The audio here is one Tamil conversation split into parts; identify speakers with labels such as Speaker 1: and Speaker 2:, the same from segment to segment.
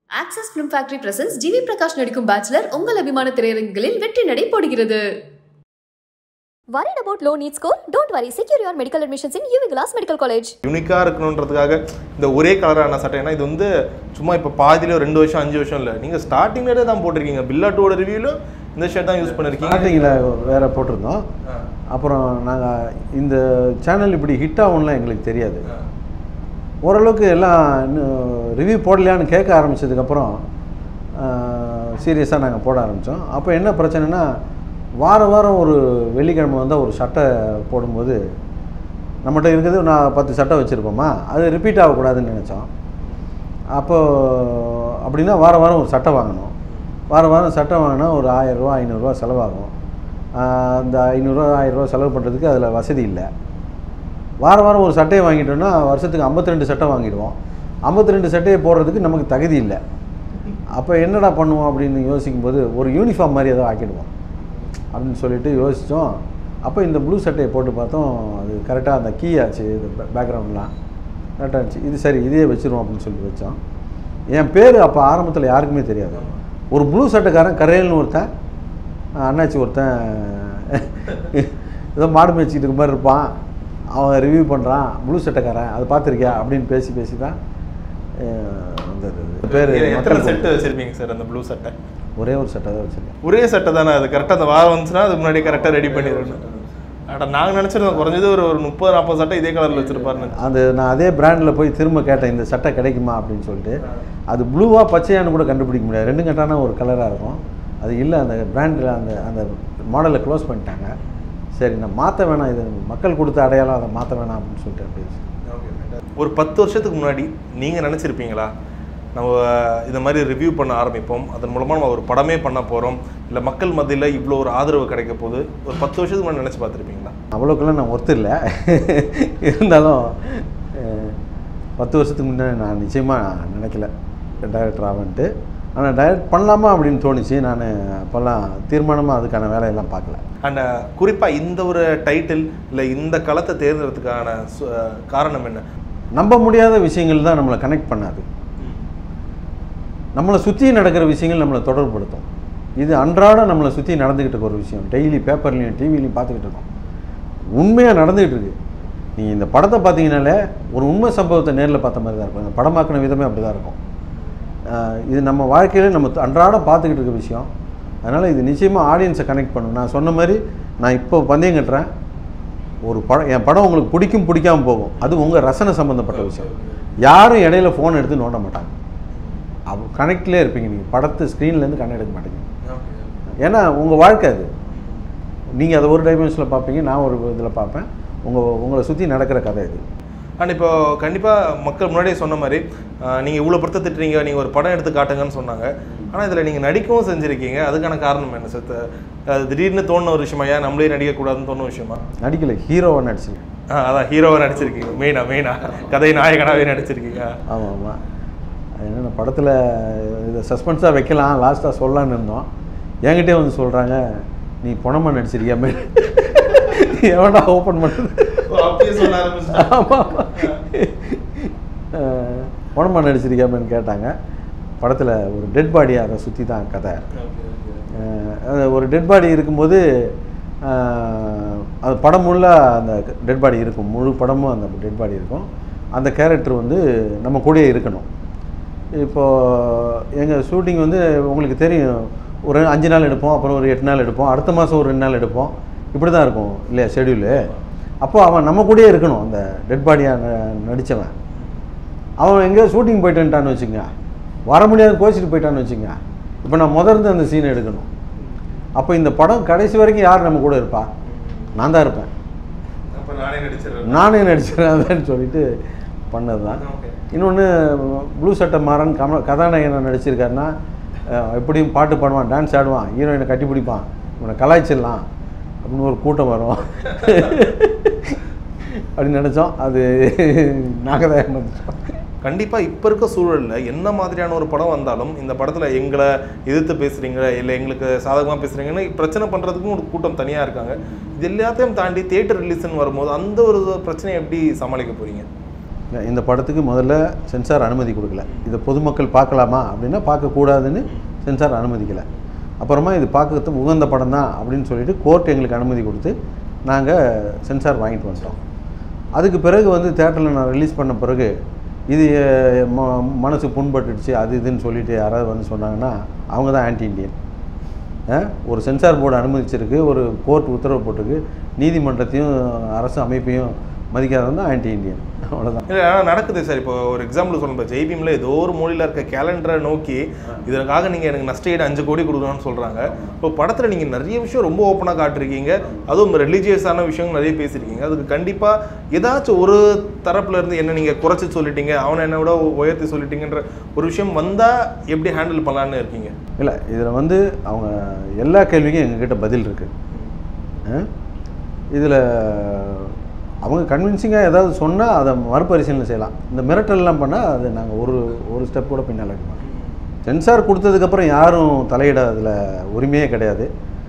Speaker 1: Access film factory presents GV Prakash நடிக்கும் பேச்சுலர் உங்கள் அபிமான திரையரங்குகளில் வெற்றி நடை போடுகிறது
Speaker 2: Worried about low need score? Don't worry. Secure your medical admissions in UV Glass Medical College.
Speaker 3: யூனிக்காக இருக்கணுன்றதுக்காக இந்த ஒரே கலரான சட்டை ஏன்னா இது வந்து சும்மா இப்போ பாதியில ரெண்டு வருஷம் அஞ்சு வருஷம் இல்லை நீங்கள் ஸ்டார்டிங்லேயே தான் போட்டிருக்கீங்க பில்லா டூவோட ரிவ்யூவில் இந்த ஷர்ட் தான் யூஸ் பண்ணிருக்கீங்க
Speaker 4: ஸ்டார்டிங்கில் வேறு போட்டிருந்தோம் அப்புறம் நாங்கள் இந்த சேனல் இப்படி ஹிட் ஆகும்லாம் எங்களுக்கு தெரியாது ஓரளவுக்கு எல்லாம் ரிவ்யூ போடலையான்னு கேட்க ஆரம்பிச்சதுக்கப்புறம் சீரியஸாக நாங்கள் போட ஆரம்பித்தோம் அப்போ என்ன பிரச்சனைனா வார வாரம் ஒரு வெள்ளிக்கிழமை வந்தால் ஒரு சட்டை போடும்போது நம்மகிட்ட இருக்கிறது நான் பத்து சட்டை வச்சுருப்போமா அது ரிப்பீட் ஆகக்கூடாதுன்னு நினச்சோம் அப்போது அப்படின்னா வாரம் வாரம் ஒரு சட்டை வாங்கணும் வாரம் வாரம் சட்டை வாங்கினா ஒரு ஆயிரரூவா ஐநூறுரூவா செலவாகும் ஆஹ் அந்த ஐநூறுரூவா ஆயிரரூவா செலவு பண்ணுறதுக்கு அதில் வசதி இல்லை வாரம் வாரம் ஒரு சட்டையை வாங்கிட்டோம்னா வருஷத்துக்கு 52 சட்டை வாங்கிடுவோம் 52 சட்டையை போடுறதுக்கு நமக்கு தகுதி இல்லை அப்போ என்னடா பண்ணுவோம் அப்படின்னு யோசிக்கும்போது ஒரு யூனிஃபார்ம் மாதிரி ஏதோ ஆக்கிடுவோம் அப்படின்னு சொல்லிட்டு யோசித்தோம் அப்போ இந்த ப்ளூ சட்டையை போட்டு பார்த்தோம் அது கரெக்டாக அந்த கீ ஆச்சு இது பேக்ரவுண்ட்லாம் கரெக்டாக இருந்துச்சு இது சரி இதே வச்சிருவோம் அப்படின்னு சொல்லி வச்சோம் என் பேர் அப்போ ஆரம்பத்தில் யாருக்குமே தெரியாது ஒரு ப்ளூ சட்டைக்காரன் கரையல்னு ஒருத்தன் அஹ் அண்ணாச்சி ஒருத்தன் ஏதோ மாடு மேய்ச்சிக்கிட்டு இருக்க மாதிரி இருப்பான் அவன் ரிவ்யூ பண்ணுறான் ப்ளூ சட்டைக்காரன் அதை பார்த்துருக்கியா அப்படின்னு பேசி பேசி தான் அஹ் வந்தது பேர்
Speaker 3: எத்தனை செட்டு வச்சிருப்பீங்க சார் அந்த ப்ளூ சட்டை
Speaker 4: ஒரே ஒரு சட்டை தான் வச்சுருக்கேன்
Speaker 3: ஒரே சட்டை தானே அது கரெக்டாக அந்த வாரம் வந்துச்சுன்னா அதுக்கு முன்னாடி கரெக்டாக ரெடி பண்ணிடணும் அட நாங்கள் நினச்சிருந்தோம் குறைஞ்சது ஒரு ஒரு முப்பது நாற்பது சட்டை இதே கலரில் வச்சிருப்பாருன்னு
Speaker 4: அது நான் அதே பிராண்டில் போய் திரும்ப கேட்டேன் இந்த சட்டை கிடைக்குமா அப்படின்னு சொல்லிட்டு அது ப்ளூவாக பச்சையான்னு கூட கண்டுபிடிக்க முடியாது ரெண்டும் கட்டான ஒரு கலராக இருக்கும் அது இல்லை அந்த பிராண்டில் அந்த அந்த மாடலை க்ளோஸ் பண்ணிட்டாங்க சரி நான் மாற்ற வேணாம் இது மக்கள் கொடுத்த அடையாளம் அதை மாற்ற வேணாம் அப்படின்னு சொல்லிட்டு அப்படி
Speaker 3: ஒரு பத்து வருஷத்துக்கு முன்னாடி நீங்கள் நினச்சிருப்பீங்களா நம்ம இந்த மாதிரி ரிவ்யூ பண்ண ஆரம்பிப்போம் அதன் மூலமாக நம்ம ஒரு படமே பண்ண போகிறோம் இல்லை மக்கள் மத்தியில் இவ்வளோ ஒரு ஆதரவு கிடைக்க போகுது ஒரு பத்து வருஷத்துக்கு முன்னாடி நினச்சி பார்த்துருப்பீங்களா
Speaker 4: அவ்வளோக்கெல்லாம் நான் ஒர்த்து இல்லை இருந்தாலும் அஹ், பத்து வருஷத்துக்கு முன்னாடி நான் நிச்சயமாக நினைக்கல டைரக்டர் ஆகன்ட்டு ஆனால் டைரக்ட் பண்ணலாமா அப்படின்னு தோணுச்சு நான் அப்போல்லாம் தீர்மானமாக அதுக்கான வேலையெல்லாம் பார்க்கல
Speaker 3: அண்ட் குறிப்பாக இந்த ஒரு டைட்டில் இல்லை இந்த களத்தை தேர்ந்தெடுக்கிறதுக்கான சு- காரணம் என்ன
Speaker 4: நம்ப முடியாத விஷயங்கள் தான் நம்மளை கனெக்ட் பண்ணாது நம்மளை சுற்றி நடக்கிற விஷயங்கள் நம்மளை தொடர்புபடுத்தும் இது அன்றாடம் நம்மளை சுற்றி நடந்துக்கிட்டு இருக்க ஒரு விஷயம் டெய்லி பேப்பர்லையும் டிவிலையும் பார்த்துக்கிட்டு இருக்கோம் உண்மையாக நடந்துக்கிட்டு இருக்கு நீங்கள் இந்த படத்தை பார்த்தீங்கனாலே ஒரு உண்மை சம்பவத்தை நேரில் பார்த்த மாதிரி தான் இருக்கும் இந்த படமாக்கின விதமே அப்படி தான் இருக்கும் ஆஹ் இது நம்ம வாழ்க்கையில் நம்ம அன்றாடம் பார்த்துக்கிட்டு இருக்க விஷயம் அதனால் இது நிச்சயமாக ஆடியன்ஸை கனெக்ட் பண்ணும் நான் சொன்ன மாதிரி நான் இப்போ பந்தயம் கட்டுறேன் ஒரு படம் என் படம் உங்களுக்கு பிடிக்கும் பிடிக்காம போகும் அது உங்கள் ரசனை சம்மந்தப்பட்ட விஷயம் யாரும் இடையில ஃபோன் எடுத்து நோண்ட மாட்டாங்க அவ கனெக்ட்லேயே இருப்பீங்க நீங்கள் படத்து ஸ்க்ரீன்லேருந்து கண்ணு எடுக்க மாட்டீங்க ஏன்னா உங்கள் வாழ்க்கை அது நீங்கள் அதை ஒரு டைமென்ஷனில் பார்ப்பீங்க நான் ஒரு இதில் பார்ப்பேன் உங்கள் உங்களை சுற்றி நடக்கிற கதை இது
Speaker 3: அண்ட் இப்போ கண்டிப்பாக மக்கள் முன்னாடியே சொன்ன மாதிரி நீங்கள் இவ்வளோ பொறுத்த திட்டுறீங்க நீங்கள் ஒரு படம் எடுத்து காட்டுங்கன்னு சொன்னாங்க ஆனால் இதில் நீங்கள் நடிக்கவும் செஞ்சுருக்கீங்க அதுக்கான காரணம் என்ன சார் த- அது திடீர்னு தோணுன ஒரு விஷயமா ஏன் நம்மளே நடிக்கக்கூடாதுன்னு தோணுன விஷயமா
Speaker 4: நடிக்கலை ஹீரோவாக நடிச்சிருக்கேன்
Speaker 3: ஆ, அதான் ஹீரோவாக நடிச்சிருக்கீங்க மெயினா மெயினா கதை நாயகனாகவே நடிச்சிருக்கீங்க
Speaker 4: ஆமாம் ஆமாம் என்னென்ன படத்தில் இதை சஸ்பென்ஸாக வைக்கலாம் லாஸ்ட்டாக சொல்லலான்னு இருந்தோம் என்கிட்டே வந்து சொல்கிறாங்க நீ பணமாக நடிச்சிருக்கியாமே எவனா ஓப்பன் பண்ணுறது
Speaker 3: அப்படியே சொல்ல ஆரம்பிச்சிட்டேன்
Speaker 4: ஆமாம் பணமாக நடிச்சிருக்கியாமேன்னு கேட்டாங்க படத்தில் ஒரு டெட் பாடி அதை சுற்றி தான் கதை அஹ் அது ஒரு டெட் பாடி இருக்கும்போது அஹ், அது படம் முள்ள அந்த டெட் பாடி இருக்கும் முழு படமும் அந்த டெட் பாடி இருக்கும் அந்த கேரக்டர் வந்து நம்ம கூடயே இருக்கணும் இப்போது எங்கள் ஷூட்டிங் வந்து உங்களுக்கு தெரியும் ஒரு அஞ்சு நாள் எடுப்போம் அப்புறம் ஒரு எட்டு நாள் எடுப்போம் அடுத்த மாதம் ஒரு ரெண்டு நாள் எடுப்போம் இப்படி தான் இருக்கும் இல்லையா ஷெடியூலு அப்போ அவன் நம்ம கூடயே இருக்கணும் அந்த டெட் பாடியாக நடித்தவன் அவன் எங்கேயோ ஷூட்டிங் போயிட்டு வந்துட்டான்னு வச்சுங்க வர முடியாது கோச்சிட்டு போயிட்டான்னு வச்சுங்க இப்போ நான் முதல்ல அந்த சீனை எடுக்கணும் அப்போ இந்த படம் கடைசி வரைக்கும் யார் நம்ம கூட இருப்பா நான் தான் இருப்பேன்
Speaker 3: அப்போ நானே நடிச்சிடுறேன்
Speaker 4: நானே நடிச்சிடறேன் அதான் சொல்லிட்டு பண்ணது தான்
Speaker 3: Okay.
Speaker 4: இன்னொன்று ப்ளூ சட்டை மாறன் கம கதாநாயகனை நடிச்சிருக்காருன்னா அஹ், எப்படியும் பாட்டு பாடுவான் டான்ஸ் ஆடுவான் ஹீரோயினை கட்டி பிடிப்பான் இவனை கலாய்ச்சிடலாம் அப்படின்னு ஒரு கூட்டம் வரும் அப்படின்னு நினச்சோம் அது நாங்கள் தான் ஏமாந்துட்டோம்
Speaker 3: கண்டிப்பாக இப்போ இருக்க சூழலில் என்ன மாதிரியான ஒரு படம் வந்தாலும் இந்த படத்தில் எங்களை எதிர்த்து பேசுகிறீங்க இல்லை எங்களுக்கு சாதகமாக பேசுகிறீங்கன்னு பிரச்சனை பண்ணுறதுக்கும் ஒரு கூட்டம் தனியாக இருக்காங்க இது எல்லாத்தையும் தாண்டி தியேட்டர் ரிலீஸ்னு வரும்போது அந்த ஒரு பிரச்சனையை எப்படி சமாளிக்க போகிறீங்க
Speaker 4: இந்த படத்துக்கு முதல்ல சென்சார் அனுமதி கொடுக்கல இதை பொதுமக்கள் பார்க்கலாமா அப்படின்னா பார்க்கக்கூடாதுன்னு சென்சார் அனுமதிக்கலை அப்புறமா இது பார்க்கறதுக்கு உகந்த படம் தான் அப்படின்னு சொல்லிட்டு கோர்ட் எங்களுக்கு அனுமதி கொடுத்து நாங்கள் சென்சார் வாங்கிட்டு வந்துட்டோம் அதுக்கு பிறகு வந்து தேட்டரில் நான் ரிலீஸ் பண்ண பிறகு இது அஹ், ம மனசு புண்பட்டுடுச்சு அது இதுன்னு சொல்லிட்டு யாராவது வந்து சொன்னாங்கன்னா அவங்க தான் ஆன்டி இண்டியன் அஹ், ஒரு சென்சார் போர்டு அனுமதிச்சிருக்கு ஒரு கோர்ட் உத்தரவு போட்டிருக்கு நீதிமன்றத்தையும் அரசு அமைப்பையும் மதிக்காதவன் தான் ஆன்டி இண்டியன் அவ்வளோதான்
Speaker 3: இல்லை ஆனால் நடக்குது சார் இப்போ ஒரு எக்ஸாம்பிள் சொல்லணும் இப்போ ஜெய்பீமில் ஏதோ ஒரு மூலையில் இருக்க கேலண்டரை நோக்கி இதற்காக நீங்கள் எனக்கு நஷ்ட ஈடு அஞ்சு கோடி கொடுக்கணும்னு சொல்கிறாங்க இப்போ படத்தில் நீங்கள் நிறைய விஷயம் ரொம்ப ஓப்பனாக காட்டிருக்கீங்க அதுவும் ரிலீஜியஸான விஷயம் நிறைய பேசியிருக்கீங்க அதுக்கு கண்டிப்பாக ஏதாச்சும் ஒரு தரப்புல இருந்து என்ன நீங்கள் குறைச்சி சொல்லிட்டீங்க அவனை என்ன விட உயர்த்தி சொல்லிட்டீங்கன்ற ஒரு விஷயம் வந்தால் எப்படி ஹேண்டில் பண்ணலான்னு இருக்கீங்க
Speaker 4: இல்லை இதில் வந்து அவங்க எல்லா கேள்விக்கும் எங்ககிட்ட பதில் இருக்குது இதில் அவங்க கன்வின்சிங்காக ஏதாவது சொன்னால் அதை மறுபரிசீலனை செய்யலாம் இந்த மிரட்டல்லாம் பண்ணால் அது நாங்கள் ஒரு ஒரு ஸ்டெப் கூட பின்னால் வைக்க மாட்டோம் சென்சார் கொடுத்ததுக்கப்புறம் யாரும் தலையிட அதில் உரிமையே கிடையாது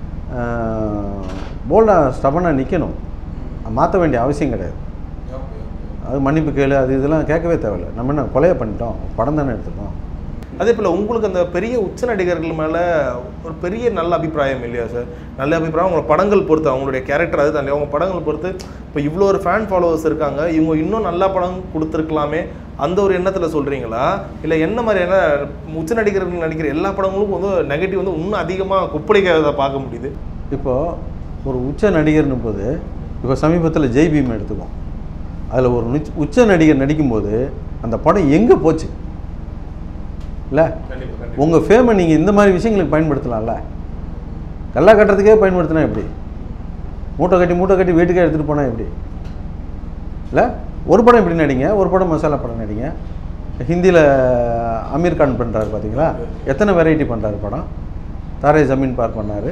Speaker 4: போல்டாக ஸ்டபனாக நிற்கணும் மாற்ற வேண்டிய அவசியம் கிடையாது அது மன்னிப்பு கேளு அது இதெல்லாம் கேட்கவே தேவையில்லை நம்ம என்ன கொலையை பண்ணிட்டோம் படம் தானே எடுத்துட்டோம்
Speaker 3: அதே போல் உங்களுக்கு அந்த பெரிய உச்ச நடிகர்கள் மேலே ஒரு பெரிய நல்ல அபிப்பிராயம் இல்லையா சார் நல்ல அபிப்பிராயம் உங்களோட படங்கள் பொறுத்து அவங்களுடைய கேரக்டர் அது தாண்டி அவங்க படங்கள் பொறுத்து இப்போ இவ்வளோ ஒரு ஃபேன் ஃபாலோவர்ஸ் இருக்காங்க இவங்க இன்னும் நல்ல படம் கொடுத்துருக்கலாமே அந்த ஒரு எண்ணத்தில் சொல்கிறீங்களா இல்லை என்ன மாதிரியான உச்ச நடிகர்கள் நடிக்கிற எல்லா படங்களுக்கும் வந்து நெகட்டிவ் வந்து இன்னும் அதிகமாக குப்படிக்கிறத பார்க்க முடியுது
Speaker 4: இப்போது ஒரு உச்ச நடிகர்னும் போது இப்போ சமீபத்தில் ஜெய் பீம் எடுத்துக்கோம் அதில் ஒரு உச்ச உச்ச நடிகர் நடிக்கும்போது அந்த படம் எங்கே போச்சு இல்லை உங்கள் ஃபேமை நீங்கள் இந்த மாதிரி விஷயங்களுக்கு பயன்படுத்தலாம்ல கல்லா கட்டுறதுக்கே பயன்படுத்தினா எப்படி மூட்டை கட்டி மூட்டை கட்டி வீட்டுக்கே எடுத்துகிட்டு போனால் எப்படி இல்லை ஒரு படம் இப்படி நடிங்க ஒரு படம் மசாலா படம் நடிங்க ஹிந்தியில் அமீர் கான் பண்ணுறாரு பார்த்தீங்களா எத்தனை வெரைட்டி பண்ணுறாரு படம் தாரே ஜமீன் பார் பண்ணார்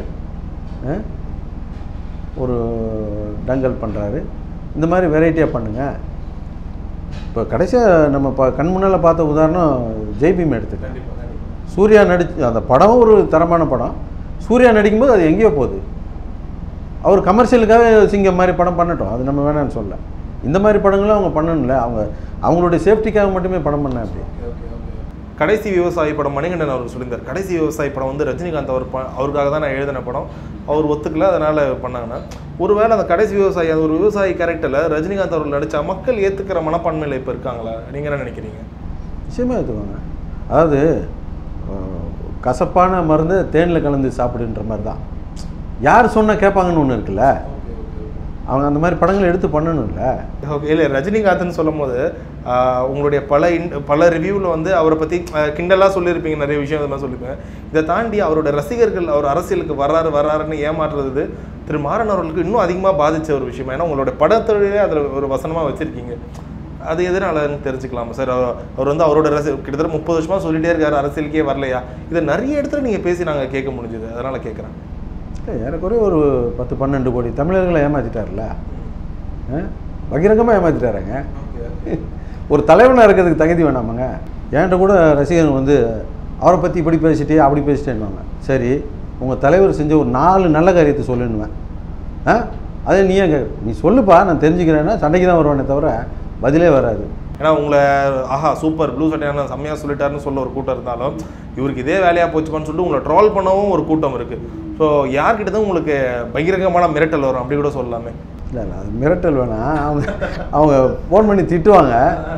Speaker 4: ஒரு டங்கல் பண்ணுறாரு இந்த மாதிரி வெரைட்டியாக பண்ணுங்கள் இப்போ கடைசியாக நம்ம ப கண் முன்னால் பார்த்த உதாரணம் ஜெய்பீம் எடுத்துக்க சூர்யா நடிச்சு அந்த படம் ஒரு தரமான படம் சூர்யா நடிக்கும்போது அது எங்கேயோ போகுது அவர் கமர்ஷியலுக்காக சிங்கம் மாதிரி படம் பண்ணட்டும் அது நம்ம வேணாம்னு சொல்ல இந்த மாதிரி படங்களும் அவங்க பண்ணணும்ல அவங்க அவங்களுடைய சேஃப்டிக்காக மட்டுமே படம் பண்ண அப்படி
Speaker 3: கடைசி விவசாயி படம் மணிகண்டன் அவர் சொல்லியிருந்தார் கடைசி விவசாயி படம் வந்து ரஜினிகாந்த் அவர் ப அவருக்காக தான் நான் எழுதின படம் அவர் ஒத்துக்கல அதனால் பண்ணாங்கன்னா ஒருவேளை அந்த கடைசி விவசாயி அந்த ஒரு விவசாயி கேரக்டரில் ரஜினிகாந்த் அவர்கள் நடித்தா மக்கள் ஏற்றுக்கிற மனப்பான்மையில் இப்போ இருக்காங்களா நீங்கள் என்ன நினைக்கிறீங்க
Speaker 4: நிச்சயமாக எடுத்துக்கோங்க அதாவது அஹ், கசப்பான மருந்து தேனில் கலந்து சாப்பிடுன்ற மாதிரி தான் யார் சொன்னால் கேட்பாங்கன்னு ஒன்று இருக்குல்ல அவங்க அந்த மாதிரி படங்கள் எடுத்து பண்ணணும்ல
Speaker 3: ஓகே இல்லை ரஜினிகாந்த்னு சொல்லும் போது ஆஹ், உங்களுடைய பல இன் பல ரிவ்யூவில் வந்து அவரை பற்றி கிண்டலாக சொல்லியிருப்பீங்க நிறைய விஷயம் அது மாதிரி சொல்லியிருப்பீங்க இதை தாண்டி அவரோட ரசிகர்கள் அவர் அரசியலுக்கு வர்றாரு வர்றாருன்னு ஏமாற்றுறது திரு மாறன் அவர்களுக்கு இன்னும் அதிகமாக பாதிச்ச ஒரு விஷயம் ஏன்னா உங்களோட படத்தொழிலே அதில் ஒரு வசனமாக வச்சுருக்கீங்க அது எதனாலன்னு தெரிஞ்சுக்கலாமா சார் அவர் அவர் வந்து அவரோட ரசி கிட்டத்தட்ட முப்பது வருஷமாக சொல்லிட்டே இருக்காரு அரசியலுக்கே வரலையா இதை நிறைய இடத்துல நீங்கள் பேசி நாங்கள் கேட்க முடிஞ்சுது அதனால் கேட்குறேன்
Speaker 4: இல்லை, ஏறக்குறைய ஒரு பத்து பன்னெண்டு கோடி தமிழர்களை ஏமாற்றிட்டார்ல பகிரங்கமாக ஏமாற்றிட்டாருங்க ஒரு தலைவனாக இருக்கிறதுக்கு தகுதி வேணாமாங்க என்கிட்ட கூட ரசிகர்கள் வந்து அவரை பற்றி இப்படி பேசிட்டே அப்படி பேசிட்டேன்னுவாங்க சரி உங்கள் தலைவர் செஞ்ச ஒரு நாலு நல்ல காரியத்தை சொல்லுன்னுவேன் ஆ அதே நீ ஏன் கேட்க நீ சொல்லுப்பா நான் தெரிஞ்சுக்கிறேன்னா சண்டைக்கு தான் வருவானே தவிர பதிலே வராது
Speaker 3: ஏன்னா உங்களை ஆஹா சூப்பர் ப்ளூ சட்டையான செம்மையாக சொல்லிட்டாருன்னு சொல்ல ஒரு கூட்டம் இருந்தாலும் இவருக்கு இதே வேலையாக போச்சுப்பான்னு சொல்லிட்டு உங்களை ட்ரால் பண்ணவும் ஒரு கூட்டம் இருக்குது ஸோ யார்கிட்ட தான் உங்களுக்கு பகிரங்கமான மிரட்டல் வரும் அப்படி கூட சொல்லலாமே
Speaker 4: இல்லை இல்லை அது மிரட்டல் வேணாம் அவங்க அவங்க ஃபோன் பண்ணி திட்டுவாங்க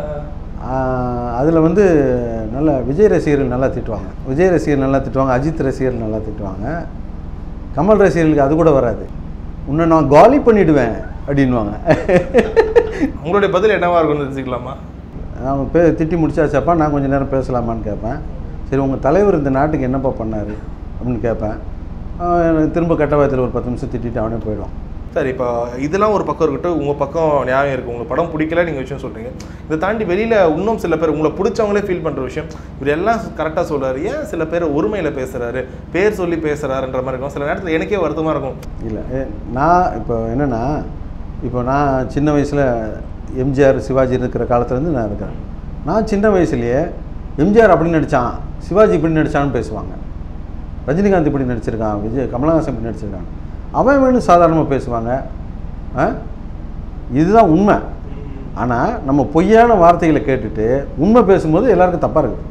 Speaker 4: அதில் வந்து நல்ல விஜய் ரசிகர்கள் நல்லா திட்டுவாங்க விஜய் ரசிகர் நல்லா திட்டுவாங்க அஜித் ரசிகர்கள் நல்லா திட்டுவாங்க கமல் ரசிகர்களுக்கு அது கூட வராது உன்னை நான் காலி பண்ணிடுவேன் அப்படின்வாங்க
Speaker 3: உங்களுடைய பதில் என்னவா இருக்கும்னு தெரிஞ்சுக்கலாமா
Speaker 4: அவன் பே திட்டி முடிச்சாச்சப்பா நான் கொஞ்சம் நேரம் பேசலாமான்னு கேட்பேன் சரி உங்கள் தலைவர் இந்த நாட்டுக்கு என்னப்பா பண்ணார் அப்படின்னு கேட்பேன் அவன் எனக்கு திரும்ப கெட்ட வாயத்தில் ஒரு பத்து நிமிஷம் திட்டிட்டு அவனே போயிடும்
Speaker 3: சரி இப்போ இதெல்லாம் ஒரு பக்கம் இருக்கட்டும் உங்கள் பக்கம் நியாயம் இருக்குது உங்களுக்கு படம் பிடிக்கல நீங்கள் விஷயம் சொல்கிறீங்க இதை தாண்டி வெளியில் இன்னும் சில பேர் உங்களை பிடிச்சவங்களே ஃபீல் பண்ணுற விஷயம் இவர் எல்லாம் கரெக்டாக சொல்றாரு ஏன் சில பேர் ஒருமையில் பேசுகிறாரு பேர் சொல்லி பேசுகிறாருன்ற மாதிரி இருக்கும் சில நேரத்தில் எனக்கே வருத்தமாக இருக்கும்
Speaker 4: இல்லை ஏ- நான் இப்போ என்னென்னா இப்போ நான் சின்ன வயசில் எம்ஜிஆர் சிவாஜி இருக்கிற காலத்துலேருந்து நான் இருக்கிறேன் நான் சின்ன வயசுலேயே எம்ஜிஆர் அப்படி நடித்தான் சிவாஜி இப்படி நடித்தான்னு பேசுவாங்க ரஜினிகாந்த் இப்படி நடிச்சிருக்கான் விஜய் கமலஹாசன் இப்படி நடிச்சிருக்கான் அவன் வேணும் சாதாரணமாக பேசுவாங்க ஆ இதுதான் உண்மை ஆனால் நம்ம பொய்யான வார்த்தைகளை கேட்டுட்டு உண்மை பேசும்போது எல்லாருக்கும் தப்பாக இருக்குது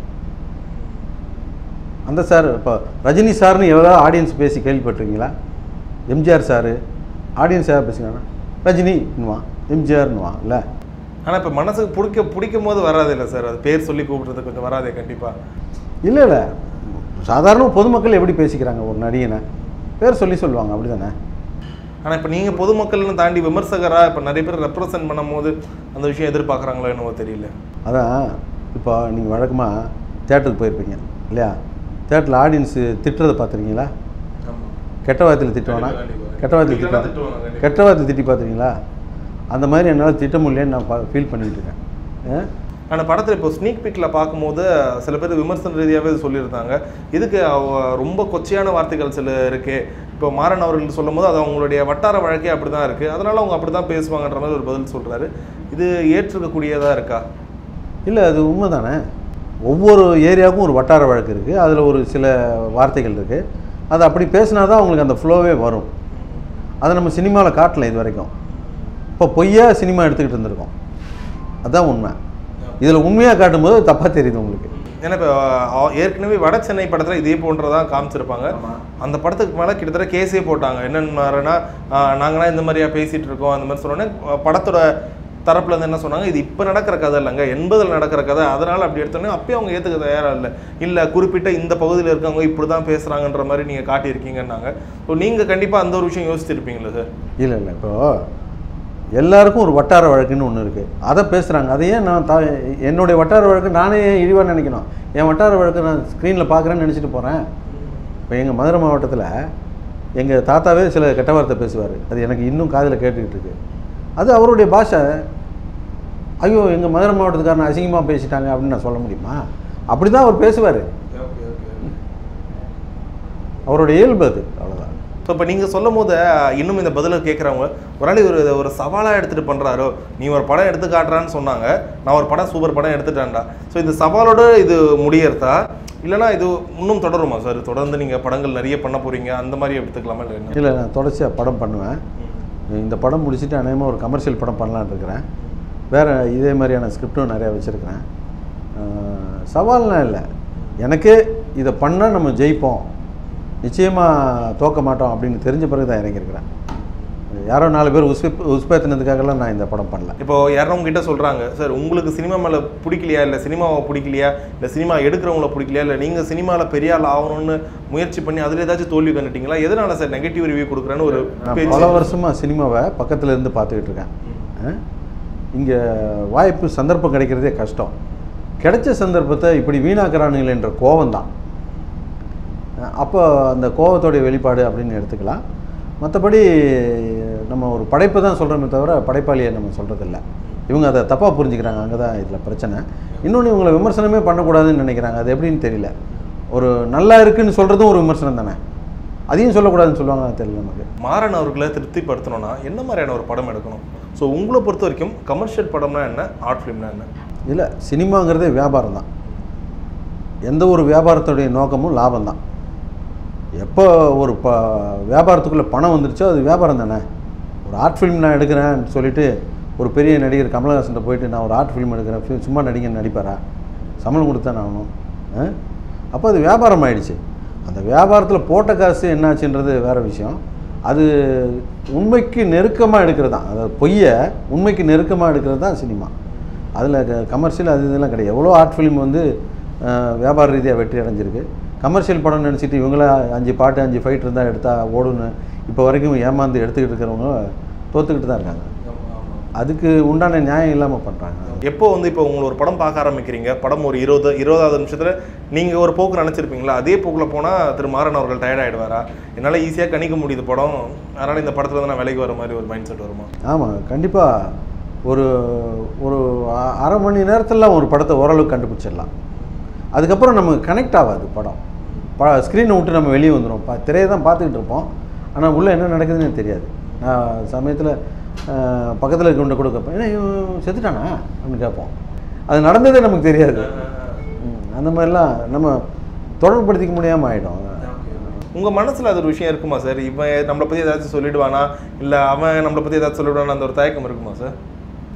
Speaker 4: அந்த சார் இப்போ ரஜினி சார்னு எவ்வளோ ஆடியன்ஸ் பேசி கேள்விப்பட்டிருக்கீங்களா எம்ஜிஆர் சார் ஆடியன்ஸ் யார் பேசுகிறாங்க ரஜினின்னுவான் எம்ஜிஆர்னுவான் இல்லை
Speaker 3: ஆனா இப்ப மனசுக்கு பிடிக்க பிடிக்கும் போது வராது இல்ல சார் அது பேர் சொல்லி கூப்பிடுறது கொஞ்சம் வராதே கண்டிப்பா
Speaker 4: இல்லை இல்லை சாதாரண பொதுமக்கள் எப்படி பேசிக்கிறாங்க ஒரு நடிகனை பேர் சொல்லி சொல்லுவாங்க அப்படி தானே
Speaker 3: ஆனா இப்ப நீங்க பொதுமக்கள்னு தாண்டி விமர்சகரா இப்ப நிறைய பேர் ரெப்ரசென்ட் பண்ணும்போது அந்த விஷயம் எதிர்பார்க்கறாங்களோ என்னவோ தெரியல
Speaker 4: அதான் இப்போ நீங்கள் வழக்கமாக தேட்டருக்கு போயிருப்பீங்க இல்லையா தேட்டரில் ஆடியன்ஸு திட்டுறதை பார்த்துருக்கீங்களா கெட்ட வார்த்தையில் திட்டுவானா
Speaker 3: கண்டிப்பா, கண்டிப்பா.
Speaker 4: கெட்ட வார்த்தையில்
Speaker 3: திட்டலாம்
Speaker 4: திட்டுவானா
Speaker 3: திட்டுவாங்க, கண்டிப்பா.
Speaker 4: கெட்ட வார்த்தை திட்டி பார்த்துருக்கீங்களா அந்த மாதிரி என்னால் திட்ட முடியலன்னு நான் ஃபீல் பண்ணிட்டு இருக்கேன் ஆ?
Speaker 3: ஆனா படத்துல இப்போ ஸ்னீக் பிக்ல பார்க்கும்போது சில பேர் விமர்சன ரீதியாவே சொல்லியிருந்தாங்க இதுக்கு அவ- ரொம்ப கொச்சையான வார்த்தைகள் சில இருக்கு இப்போ மாறன் அவர்கள் சொல்லும்போது அது அவங்களுடைய வட்டார வழக்கே அப்படிதான் இருக்கு அதனால அவங்க அப்படிதான் பேசுவாங்கன்ற மாதிரி ஒரு பதில் சொல்றாரு இது ஏற்றுக்கக்கூடியதா இருக்கா
Speaker 4: இல்லை அது உண்மை தானே ஒவ்வொரு ஏரியாவுக்கும் ஒரு வட்டார வழக்கு இருக்குது அதில் ஒரு சில வார்த்தைகள் இருக்குது அது அப்படி பேசினா தான் அவங்களுக்கு அந்த ஃப்ளோவே வரும் அதை நம்ம சினிமாவில் காட்டல இது வரைக்கும் இப்போ பொய்யா சினிமா எடுத்துக்கிட்டு இருந்திருக்கோம் அதான் உண்மை இதில் உண்மையாக காட்டும்போது தப்பாக தெரியுது உங்களுக்கு
Speaker 3: ஏன்னா இப்போ அஹ், ஏற்கனவே வட சென்னை படத்தில் இதே போன்றதான் காமிச்சிருப்பாங்க அந்த படத்துக்கு மேலே கிட்டத்தட்ட கேஸே போட்டாங்க என்னென்னா நாங்களாம் இந்த மாதிரியா பேசிட்டு இருக்கோம் அந்த மாதிரி சொன்னோன்னே அஹ், படத்தோட தரப்புல இருந்து என்ன சொன்னாங்க இது இப்போ நடக்கிற கதை இல்லைங்க எண்பதில் நடக்கிற கதை அதனால அப்படி எடுத்தோன்னே அப்பயும் அவங்க ஏற்றுக்க தயாராக இல்லை இல்லை குறிப்பிட்ட இந்த பகுதியில் இருக்கவங்க இப்படி தான் பேசுகிறாங்கன்ற மாதிரி நீங்கள் காட்டியிருக்கீங்கன்னாங்க ஸோ நீங்கள் கண்டிப்பாக அந்த ஒரு விஷயம் யோசிச்சிருப்பீங்களா சார்
Speaker 4: இல்லை இல்லை இப்போ எல்லாருக்கும் ஒரு வட்டார வழக்குன்னு ஒன்று இருக்குது அதை பேசுகிறாங்க அதை ஏன் நான் த என்னுடைய வட்டார வழக்கு நானே ஏன் இழிவாக நினைக்கணும் என் வட்டார வழக்கு நான் ஸ்க்ரீனில் பார்க்குறேன்னு நினச்சிட்டு போகிறேன் இப்போ எங்கள் மதுரை மாவட்டத்தில் எங்கள் தாத்தாவே சில கெட்ட வார்த்தை பேசுவார் அது எனக்கு இன்னும் காதில் கேட்டுக்கிட்டு இருக்கு அது அவருடைய பாஷை ஐயோ எங்கள் மதுரை மாவட்டத்துக்காரன் அசிங்கமாக பேசிட்டாங்க அப்படின்னு நான் சொல்ல முடியுமா அப்படி தான் அவர் பேசுவார் அவருடைய இயல்பு அது அவ்வளோதான்
Speaker 3: ஸோ இப்போ நீங்கள் சொல்லும் போது இன்னும் இந்த பதிலை கேட்குறவங்க ஒரு நாள் ஒரு ஒரு சவாலாக எடுத்துகிட்டு பண்ணுறாரோ நீ ஒரு படம் எடுத்து காட்டுறான்னு சொன்னாங்க நான் ஒரு படம் சூப்பர் படம் எடுத்துட்டேன்டா ஸோ இந்த சவாலோட இது முடியறதா இல்லைனா இது இன்னும் தொடருமா சார் தொடர்ந்து நீங்கள் படங்கள் நிறைய பண்ண போகிறீங்க அந்த மாதிரி எடுத்துக்கலாமா இல்லை என்ன
Speaker 4: இல்லை நான் தொடர்ச்சியாக படம் பண்ணுவேன் இந்த படம் முடிச்சுட்டு அநேகமாக ஒரு கமர்ஷியல் படம் பண்ணலான்னு இருக்கிறேன் வேறு இதே மாதிரியான ஸ்கிரிப்டும் நிறையா வச்சுருக்கிறேன் சவால்லாம் இல்லை எனக்கே இதை பண்ணால் நம்ம ஜெயிப்போம் நிச்சயமாக தோக்க மாட்டோம் அப்படின்னு தெரிஞ்ச பிறகு தான் இறங்கியிருக்கிறேன் யாரோ நாலு பேர் உஸ்பெ உஸ்பேத்தினதுக்காகலாம் நான் இந்த படம் பண்ணல
Speaker 3: இப்போ யாரும் கிட்ட சொல்கிறாங்க சார் உங்களுக்கு சினிமா மேலே பிடிக்கலையா இல்லை சினிமாவை பிடிக்கலையா இல்லை சினிமா எடுக்கிறவங்கள பிடிக்கலையா இல்லை நீங்கள் சினிமாவில் பெரிய ஆள் ஆகணும்னு முயற்சி பண்ணி அதில் ஏதாச்சும் தோல்வி கண்டுட்டீங்களா எதனால சார் நெகட்டிவ் ரிவ்யூ கொடுக்குறேன்னு ஒரு
Speaker 4: நான்
Speaker 3: பேச்சு
Speaker 4: பல வருஷமாக சினிமாவை பக்கத்தில் இருந்து பார்த்துக்கிட்டு இருக்கேன் இங்கே வாய்ப்பு சந்தர்ப்பம் கிடைக்கிறதே கஷ்டம் கிடைச்ச சந்தர்ப்பத்தை இப்படி வீணாக்குறானுங்களேன்ற கோவம் தான் அப்போ அந்த கோவத்தோடைய வெளிப்பாடு அப்படின்னு எடுத்துக்கலாம் மற்றபடி நம்ம ஒரு படைப்பை தான் சொல்கிறோமே தவிர படைப்பாளியை நம்ம சொல்கிறதில்ல இவங்க அதை தப்பாக புரிஞ்சுக்கிறாங்க அங்கே தான் இதில் பிரச்சனை இன்னொன்று இவங்களை விமர்சனமே பண்ணக்கூடாதுன்னு நினைக்கிறாங்க அது எப்படின்னு தெரியல ஒரு நல்லா இருக்குன்னு சொல்கிறதும் ஒரு விமர்சனம் தானே அதையும் சொல்லக்கூடாதுன்னு சொல்லுவாங்க தெரியல நமக்கு
Speaker 3: மாறன் அவர்களை திருப்திப்படுத்தணும்னா என்ன மாதிரியான ஒரு படம் எடுக்கணும் ஸோ உங்களை பொறுத்த வரைக்கும் கமர்ஷியல் படம்னா என்ன ஆர்ட் ஃபிலிம்னா என்ன
Speaker 4: இல்லை சினிமாங்கிறதே வியாபாரம் தான் எந்த ஒரு வியாபாரத்துடைய நோக்கமும் லாபம் தான் எப்போ ஒரு ப வியாபாரத்துக்குள்ளே பணம் வந்துருச்சோ அது வியாபாரம் தானே ஒரு ஆர்ட் ஃபிலிம் நான் எடுக்கிறேன்னு சொல்லிட்டு ஒரு பெரிய நடிகர் கமலஹாசன் போயிட்டு நான் ஒரு ஆர்ட் ஃபிலிம் எடுக்கிறேன் fi- சும்மா நடிகன் நடிப்பாரா சம்பளம் கொடுத்தா நான் ஆகணும் ஆ? அப்போ அது வியாபாரம் ஆயிடுச்சு அந்த வியாபாரத்தில் போட்ட காசு என்னாச்சுன்றது வேறு விஷயம் அது உண்மைக்கு நெருக்கமாக எடுக்கிறது தான் அதாவது பொய்யை உண்மைக்கு நெருக்கமாக எடுக்கிறது தான் சினிமா அதில் கமர்ஷியல் அது இதெல்லாம் கிடையாது எவ்வளோ ஆர்ட் ஃபிலிம் வந்து அஹ், வியாபார ரீதியாக வெற்றி அடைஞ்சிருக்கு கமர்ஷியல் படம் நினச்சிட்டு இவங்கள அஞ்சு பாட்டு அஞ்சு ஃபைட் இருந்தால் எடுத்தால் ஓடுன்னு இப்போ வரைக்கும் ஏமாந்து எடுத்துக்கிட்டு இருக்கிறவங்க தோத்துக்கிட்டு தான் இருக்காங்க அதுக்கு உண்டான நியாயம் இல்லாமல் பண்ணுறாங்க
Speaker 3: எப்போ வந்து இப்போ உங்களை ஒரு படம் பார்க்க ஆரம்பிக்கிறீங்க படம் ஒரு இருபது இருபதாவது நிமிஷத்தில் நீங்கள் ஒரு போக்கு நினச்சிருப்பீங்களா அதே போக்கில் போனால் திரு மாறன் அவர்கள் டயர்ட் ஆகிடுவாரா என்னால் ஈஸியாக கணிக்க முடியுது படம் அதனால் இந்த படத்தில் வந்து நான் விலைக்கு வர மாதிரி ஒரு மைண்ட் செட் வருமா
Speaker 4: ஆமாம் கண்டிப்பாக ஒரு ஒரு அ- அரை மணி நேரத்தில் ஒரு படத்தை ஓரளவுக்கு கண்டுபிடிச்சிடலாம் அதுக்கப்புறம் நமக்கு கனெக்ட் ஆகாது படம் ப ஸ்க்ரீனை விட்டு நம்ம வெளியே வந்துடும் பா திரையை தான் பார்த்துக்கிட்டு இருப்போம் ஆனால் உள்ளே என்ன நடக்குதுன்னு தெரியாது நான் சமயத்தில் பக்கத்தில் இருக்கவன்ட்ட கூட கேட்பேன் ஏன்னா இவன் செத்துட்டானா அப்படின்னு கேட்போம் அது நடந்ததே நமக்கு தெரியாது ம், அந்த மாதிரிலாம் நம்ம தொடர்புபடுத்திக்க முடியாமல் ஆகிடும்
Speaker 3: உங்கள் மனசில் அது ஒரு விஷயம் இருக்குமா சார் இவன் நம்மளை பற்றி ஏதாச்சும் சொல்லிடுவானா இல்லை அவன் நம்மளை பற்றி ஏதாச்சும் சொல்லிடுவானா அந்த ஒரு தயக்கம் இருக்குமா சார்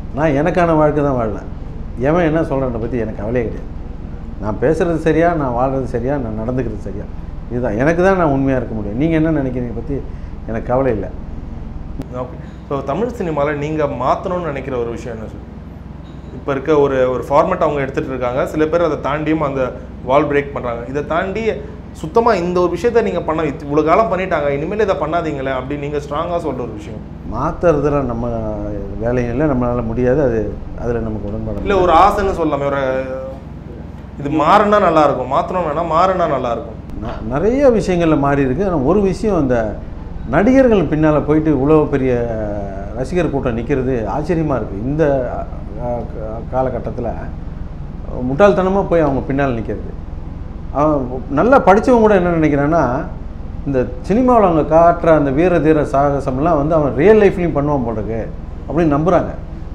Speaker 4: நான் எனக்கான வாழ்க்கை தான் வாழ்வேன் எவன் என்ன சொல்கிறத பற்றி எனக்கு கவலையே கிடையாது நான் பேசுகிறது சரியா நான் வாழ்கிறது சரியா நான் நடந்துக்கிறது சரியா இதுதான் எனக்கு தான் நான் உண்மையாக இருக்க முடியும் நீங்கள் என்ன நினைக்கிறீங்க பற்றி எனக்கு கவலை இல்லை
Speaker 3: ஓகே ஸோ தமிழ் சினிமாவில் நீங்கள் மாற்றணும்னு நினைக்கிற ஒரு விஷயம் என்ன சார் இப்போ இருக்க ஒரு ஒரு ஃபார்மேட் அவங்க எடுத்துகிட்டு இருக்காங்க சில பேர் அதை தாண்டியும் அந்த வால் பிரேக் பண்ணுறாங்க இதை தாண்டி சுத்தமாக இந்த ஒரு விஷயத்த நீங்கள் பண்ண இவ்வளோ காலம் பண்ணிட்டாங்க இனிமேல் இதை பண்ணாதீங்களே அப்படின்னு நீங்கள் ஸ்ட்ராங்காக சொல்கிற ஒரு விஷயம்
Speaker 4: மாற்றுறதுல நம்ம வேலையும் இல்லை நம்மளால் முடியாது அது அதில் நமக்கு உடன்பாடு
Speaker 3: இல்லை ஒரு ஆசைன்னு சொல்லலாமே ஒரு இது மாறினா நல்லா இருக்கும் மாற்றணும் வேணாம் மாறினா நல்லா இருக்கும்
Speaker 4: ந- நிறைய விஷயங்களில் மாறி இருக்கு ஆனால் ஒரு விஷயம் இந்த நடிகர்கள் பின்னால் போயிட்டு இவ்வளோ பெரிய ரசிகர் கூட்டம் நிற்கிறது ஆச்சரியமாக இருக்குது இந்த காலகட்டத்தில் முட்டாள்தனமாக போய் அவங்க பின்னால் நிற்கிறது அவன் நல்லா படித்தவங்க கூட என்ன நினைக்கிறான்னா இந்த சினிமாவில் அவங்க காட்டுற அந்த வீர தீர சாகசம்லாம் வந்து அவன் ரியல் லைஃப்லையும் பண்ணுவான் போல இருக்கு அப்படின்னு நம்புகிறாங்க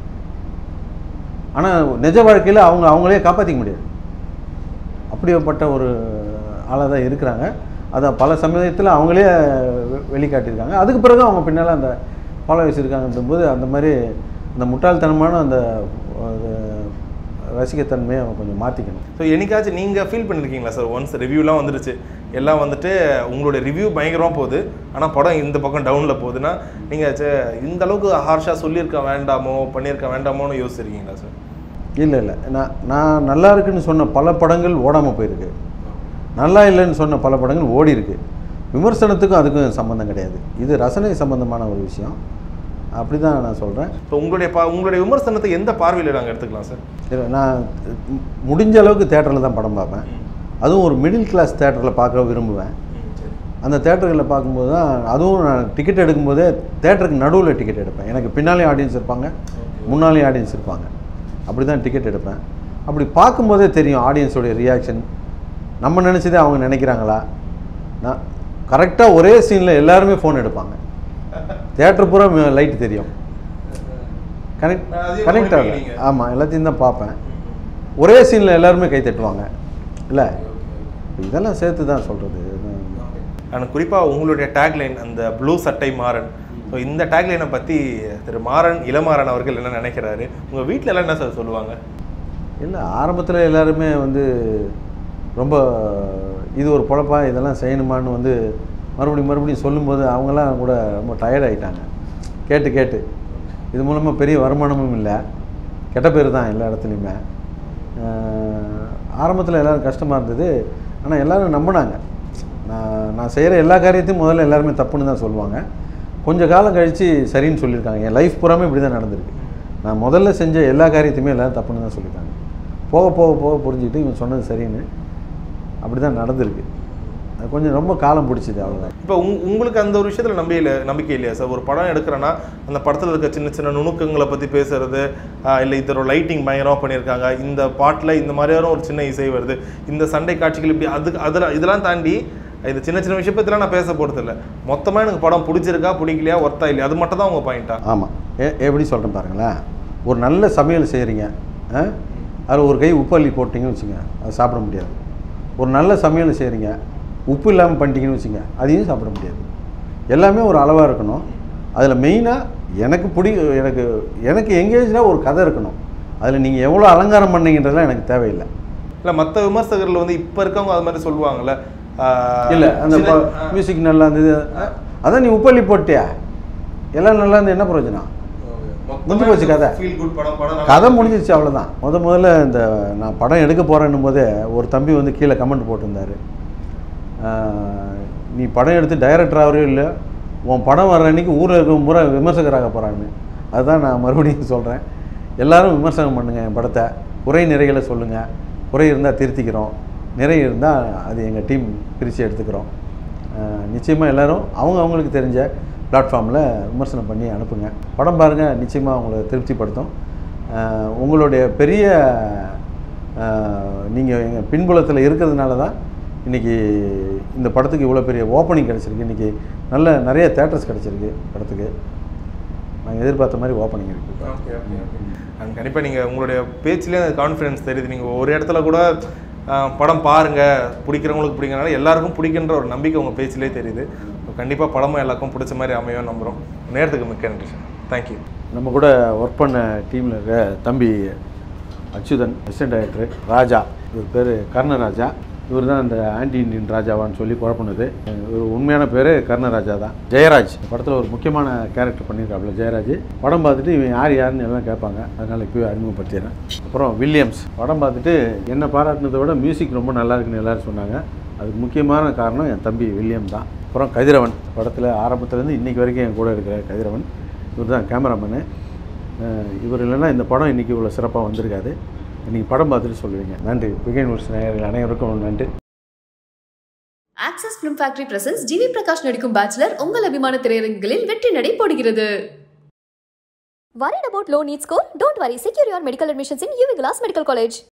Speaker 4: ஆனால் நிஜ வாழ்க்கையில் அவங்க அவங்களே காப்பாற்றிக்க முடியாது அப்படிப்பட்ட ஒரு ஆளாக தான் இருக்கிறாங்க அதை பல சமயத்தில் அவங்களே வெ- வெளிக்காட்டியிருக்காங்க அதுக்கு பிறகு அவங்க பின்னால் அந்த ஃபாலோவர்ஸ் இருக்காங்கன்றும் போது அந்த மாதிரி அந்த முட்டாள்தனமான அந்த அது ரசிகத்தன்மையை அவங்க கொஞ்சம் மாற்றிக்கணும்
Speaker 3: ஸோ என்னைக்காச்சும் நீங்கள் ஃபீல் பண்ணியிருக்கீங்களா சார் ஒன்ஸ் ரிவ்யூலாம் வந்துருச்சு எல்லாம் வந்துட்டு உங்களுடைய ரிவ்யூ பயங்கரமாக போகுது ஆனால் படம் இந்த பக்கம் டவுனில் போகுதுன்னா நீங்கள் இந்த அளவுக்கு ஹார்ஷாக சொல்லியிருக்க வேண்டாமோ பண்ணியிருக்க வேண்டாமோன்னு யோசிச்சிருக்கீங்களா சார்
Speaker 4: இல்லை இல்லை நான் நான் நல்லா இருக்குன்னு சொன்ன பல படங்கள் ஓடாமல் போயிருக்கு நல்லா இல்லைன்னு சொன்ன பல படங்கள் ஓடி இருக்கு விமர்சனத்துக்கும் அதுக்கும் சம்மந்தம் கிடையாது இது ரசனை சம்பந்தமான ஒரு விஷயம் அப்படி தான் நான் சொல்கிறேன்
Speaker 3: ஸோ உங்களுடைய பா உங்களுடைய விமர்சனத்தை எந்த பார்வையில் நாங்கள் எடுத்துக்கலாம் சார்
Speaker 4: இல்லை நான் மு- முடிஞ்ச அளவுக்கு தேட்டரில் தான் படம் பார்ப்பேன் அதுவும் ஒரு மிடில் கிளாஸ் தேட்டரில் பார்க்க விரும்புவேன் அந்த தேட்டர்களில் பார்க்கும்போது தான் அதுவும் நான் டிக்கெட் எடுக்கும்போதே தேட்டருக்கு நடுவில் டிக்கெட் எடுப்பேன் எனக்கு பின்னாலேயும் ஆடியன்ஸ் இருப்பாங்க முன்னாலேயும் ஆடியன்ஸ் இருப்பாங்க அப்படி தான் டிக்கெட் எடுப்பேன் அப்படி பார்க்கும்போதே தெரியும் ஆடியன்ஸோடைய ரியாக்ஷன் நம்ம நினச்சதே அவங்க நினைக்கிறாங்களா நான் கரெக்டாக ஒரே சீனில் எல்லாருமே ஃபோன் எடுப்பாங்க தேட்டர் பூரா லைட் தெரியும் கனெக்ட்
Speaker 3: அதையும்
Speaker 4: கனெக்ட் ஆகல
Speaker 3: கவனிப்பீங்க.
Speaker 4: ஆமாம் எல்லாத்தையும் தான் பார்ப்பேன் ஒரே சீனில் எல்லாருமே கை தட்டுவாங்க இல்லை இதெல்லாம் சேர்த்து தான் சொல்கிறது
Speaker 3: அண்ட் குறிப்பாக உங்களுடைய டேக்லைன் அந்த ப்ளூ சட்டை மாறன் ஸோ இந்த டேக்லைனை பற்றி திரு மாறன் இளமாறன் அவர்கள் என்ன நினைக்கிறாரு உங்கள் வீட்டில் எல்லாம் என்ன சார் சொல்லுவாங்க
Speaker 4: இல்லை ஆரம்பத்தில் எல்லாருமே வந்து ரொம்ப இது ஒரு பொழப்பா இதெல்லாம் செய்யணுமான்னு வந்து மறுபடியும் மறுபடியும் சொல்லும்போது அவங்கெல்லாம் கூட ரொம்ப டயர்ட் ஆகிட்டாங்க கேட்டு கேட்டு இது மூலமாக பெரிய வருமானமும் இல்லை கெட்ட பேர் தான் எல்லா இடத்துலையுமே ஆரம்பத்தில் எல்லோரும் கஷ்டமாக இருந்தது ஆனால் எல்லோரும் நம்பினாங்க நான் நான் செய்கிற எல்லா காரியத்தையும் முதல்ல எல்லாருமே தப்புன்னு தான் சொல்லுவாங்க கொஞ்ச காலம் கழித்து சரின்னு சொல்லியிருக்காங்க என் லைஃப் பூராமே இப்படி தான் நடந்திருக்கு நான் முதல்ல செஞ்ச எல்லா காரியத்தையுமே எல்லாரும் தப்புன்னு தான் சொல்லியிருக்காங்க போக போக போக புரிஞ்சுக்கிட்டு இவன் சொன்னது சரின்னு அப்படி தான் நடந்திருக்கு அது கொஞ்சம் ரொம்ப காலம் பிடிச்சிது அவ்வளோதான்
Speaker 3: இப்போ உங் உங்களுக்கு அந்த ஒரு விஷயத்தில் நம்பிக்கையில் நம்பிக்கை இல்லையா சார் ஒரு படம் எடுக்கிறேன்னா அந்த படத்தில் இருக்க சின்ன சின்ன நுணுக்கங்களை பற்றி பேசுறது இல்லை இதோட லைட்டிங் பயங்கரமாக பண்ணியிருக்காங்க இந்த பாட்டில் இந்த மாதிரியான ஒரு சின்ன இசை வருது இந்த சண்டை காட்சிகள் இப்படி அதுக்கு அதில் இதெல்லாம் தாண்டி இந்த சின்ன சின்ன விஷயம் பற்றிலாம் நான் பேச போகிறது இல்லை மொத்தமாக எனக்கு படம் பிடிச்சிருக்கா பிடிக்கலையா ஒர்த்தா இல்லையா அது மட்டும் தான் உங்கள் பாயிண்டா
Speaker 4: ஆமாம் ஏ எப்படி சொல்கிறேன் பாருங்களேன் ஒரு நல்ல சமையல் செய்கிறீங்க அதில் ஒரு கை உப்பு அள்ளி போட்டிங்கன்னு வச்சுங்க அது சாப்பிட முடியாது ஒரு நல்ல சமையல் செய்கிறீங்க உப்பு இல்லாமல் பண்ணிட்டீங்கன்னு வச்சுங்க அதையும் சாப்பிட முடியாது எல்லாமே ஒரு அளவாக இருக்கணும் அதில் மெயினாக எனக்கு பிடி எனக்கு எனக்கு எங்கேஜாக ஒரு கதை இருக்கணும் அதில் நீங்கள் எவ்வளோ அலங்காரம் பண்ணீங்கன்றதுலாம் எனக்கு தேவையில்லை
Speaker 3: இல்லை மற்ற விமர்சகர்கள் வந்து இப்போ இருக்கவங்க அது மாதிரி சொல்லுவாங்கல்ல ஆஹ்,
Speaker 4: இல்லை அந்த
Speaker 3: சின்ன-
Speaker 4: மியூசிக் நல்லா இருந்தது அதான் நீ உப்பள்ளி போட்டியா எல்லாம் நல்லா இருந்து என்ன பிரயோஜனம் முடிஞ்சு போச்சு கதை.
Speaker 3: Feel good படம் படம் நல்லா
Speaker 4: கதை முடிஞ்சிருச்சு அவ்வளோதான் முத முதல்ல இந்த நான் படம் எடுக்க போகிறேன்னும் போதே ஒரு தம்பி வந்து கீழே கமெண்ட் போட்டிருந்தாரு ஆஹ், நீ படம் எடுத்து டைரக்டர் ஆகவே இல்லை உன் படம் வர்ற அன்னைக்கு ஊரில் இருக்க பூரா விமர்சகராக போகிறான்னு அதுதான் நான் மறுபடியும் சொல்கிறேன் எல்லாரும் விமர்சனம் பண்ணுங்கள் என் படத்தை குறை நிறைகளை சொல்லுங்கள் குறை இருந்தால் திருத்திக்கிறோம் நிறை இருந்தால் அது எங்கள் டீம் பிரித்து எடுத்துக்கிறோம் நிச்சயமாக எல்லாரும் அவங்க அவங்களுக்கு தெரிஞ்ச பிளாட்ஃபார்மில் விமர்சனம் பண்ணி அனுப்புங்க படம் பாருங்கள் நிச்சயமாக உங்களை திருப்திப்படுத்தும் ஆஹ் உங்களுடைய பெரிய நீங்கள் எங்கள் பின்புலத்தில் இருக்கிறதுனால தான் இன்றைக்கி இந்த படத்துக்கு இவ்வளோ பெரிய ஓப்பனிங் கிடச்சிருக்கு இன்றைக்கி நல்ல நிறைய தேட்டர்ஸ் கிடச்சிருக்கு படத்துக்கு நாங்கள் எதிர்பார்த்த மாதிரி ஓப்பனிங் இருக்குது
Speaker 3: ஓகே ஓகே ஓகே அண்ட் கண்டிப்பாக நீங்கள் உங்களுடைய பேச்சிலே அந்த கான்ஃபிடன்ஸ் தெரியுது நீங்கள் ஒரு இடத்துல கூட ஆஹ், படம் பாருங்க பிடிக்கிறவங்களுக்கு பிடிக்கிறனால எல்லாருக்கும் பிடிக்கின்ற ஒரு நம்பிக்கை உங்கள் பேச்சிலே தெரியுது கண்டிப்பாக படமும் எல்லாருக்கும் பிடிச்ச மாதிரி அமையும் நம்புகிறோம் நேரத்துக்கு மிக்க நன்றி சார் தேங்க்யூ
Speaker 4: நம்ம கூட ஒர்க் பண்ண டீமில் இருக்க தம்பி அச்சுதன் அசிஸ்டன்ட் டைரக்டர் ராஜா இவர் பேர் கர்ணராஜா இவர் தான் அந்த ஆன்டி இண்டியன் ராஜாவான்னு சொல்லி குழப்பினது இவர் உண்மையான பேர் கர்ணராஜா தான் ஜெயராஜ் இந்த படத்தில் ஒரு முக்கியமான கேரக்டர் பண்ணியிருக்காப்புல ஜெயராஜ் படம் பார்த்துட்டு இவன் யார் யாருன்னு எல்லாம் கேட்பாங்க அதனால் இப்போவே அறிமுகப்படுத்திடுறேன் அப்புறம் வில்லியம்ஸ் படம் பார்த்துட்டு என்ன பாராட்டினதை விட மியூசிக் ரொம்ப நல்லா இருக்குன்னு எல்லாரும் சொன்னாங்க அதுக்கு முக்கியமான காரணம் என் தம்பி வில்லியம் தான் அப்புறம் கதிரவன் படத்தில் ஆரம்பத்துலேருந்து இன்றைக்கி வரைக்கும் என் கூட இருக்கிற கதிரவன் இவர் தான் கேமராமேனு அஹ் இவர் இல்லைன்னா இந்த படம் இன்றைக்கி இவ்வளோ சிறப்பாக வந்திருக்காது இன்றைக்கி படம் பார்த்துட்டு சொல்லுவீங்க நன்றி பிகன் நியூஸ் நேயர்கள் அனைவருக்கும் நன்றி
Speaker 1: Axess film factory presents GV Prakash நடிக்கும் பேச்சுலர் உங்கள் அபிமான திரையரங்குகளில் வெற்றி நடை போடுகிறது
Speaker 2: Worried about low NEET score? Don't worry, secure your medical admissions in UV Glass Medical College.